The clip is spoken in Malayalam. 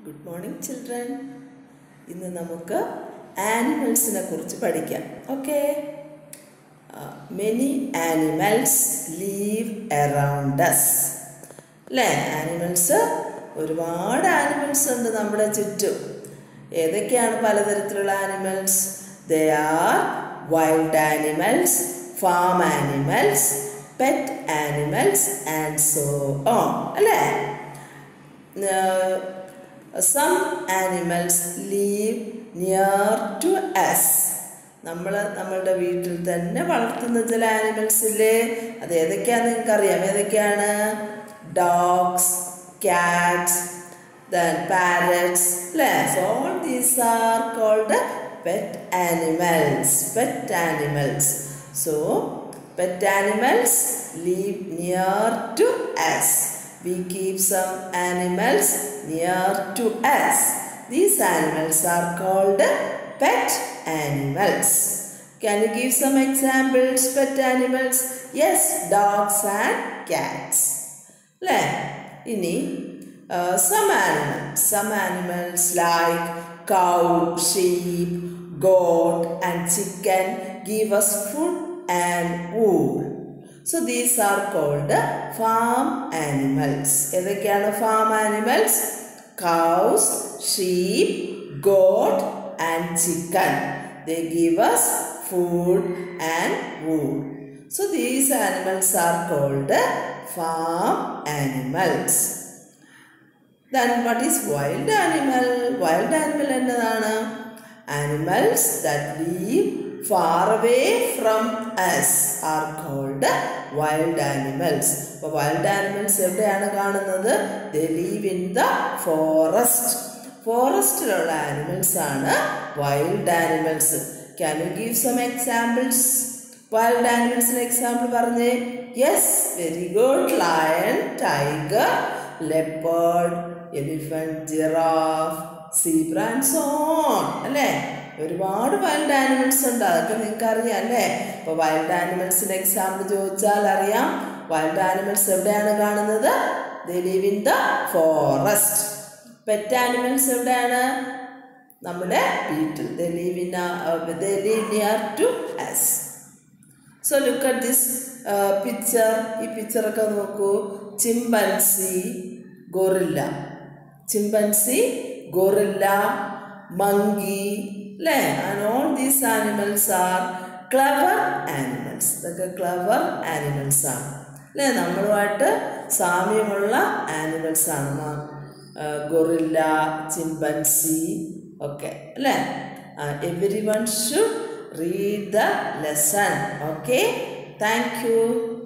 ഗുഡ് മോർണിംഗ് ചിൽഡ്രൻ ഇന്ന് നമുക്ക് ആനിമൽസിനെ കുറിച്ച് പഠിക്കാം okay many animals live around us അല്ലേ ആനിമൽസ് ഒരുപാട് ആനിമൽസ് ഉണ്ട് നമ്മുടെ ചുറ്റും ഏതൊക്കെയാണ് പലതരത്തിലുള്ള animals they are wild animals farm animals pet animals and so on അല്ലേ some animals live near to us നമ്മൾ നമ്മളുടെ വീട്ടിൽ തന്നെ വളർത്തുന്ന ചില ആനിമൽസ് ഇല്ലേ അത് ഏതൊക്കെയാണെന്ന് നിങ്ങൾക്ക് അറിയാം ഏതൊക്കെയാണ് ഡോഗ്സ് ക്യാറ്റ്സ് ദെൻ പാരറ്റ്സ് അല്ലേ so all these are called pet animals pet animals so pet animals live near to us we keep some animals near to us. These animals are called pet animals. Can you give some examples, pet animals? Yes, dogs and cats. അല്ലേ ഇനി some animals some animals like cow sheep goat and chicken give us food and wool so these are called farm animals ഏതൊക്കെയാണ് farm animals cows sheep goat and chicken they give us food and wood so these animals are called farm animals then what is wild animal wild animal എന്നതാണ് animals that live far away from us are called wild animals അപ്പോൾ വൈൽഡ് ആനിമൽസ് എവിടെയാണ് കാണുന്നത് the live in the forest ഫോറസ്റ്റിലുള്ള ആനിമൽസ് ആണ് wild animals can you give some examples wild ആനിമൽസിന് എക്സാമ്പിൾ പറഞ്ഞേ yes very good lion tiger leopard elephant giraffe zebra and so on അല്ലേ ഒരുപാട് വൈൽഡ് ആനിമൽസ് ഉണ്ട് അതൊക്കെ നിങ്ങൾക്ക് അറിയാം അല്ലേ ഇപ്പോൾ വൈൽഡ് ആനിമൽസിന് എക്സാമ്പിൾ ചോദിച്ചാൽ അറിയാം വൈൽഡ് ആനിമൽസ് എവിടെയാണ് കാണുന്നത് they live in the forest pet animals എവിടെയാണ് നമ്മുടെ വീട്ടിൽ they live in they live near to us so look at this picture ഈ പിക്ചറൊക്കെ നോക്കൂ chimpanzee gorilla chimpanzee gorilla monkey അല്ലേ and all these animals are clever animals ഇതൊക്കെ ക്ലവർ ആനിമൽസ് ആണ് അല്ലേ നമ്മളുമായിട്ട് സാമ്യമുള്ള ആനിമൽസ് ആണ് ഗൊറില്ല ചിമ്പൻസി ഒക്കെ അല്ലേ everyone should read the lesson okay thank you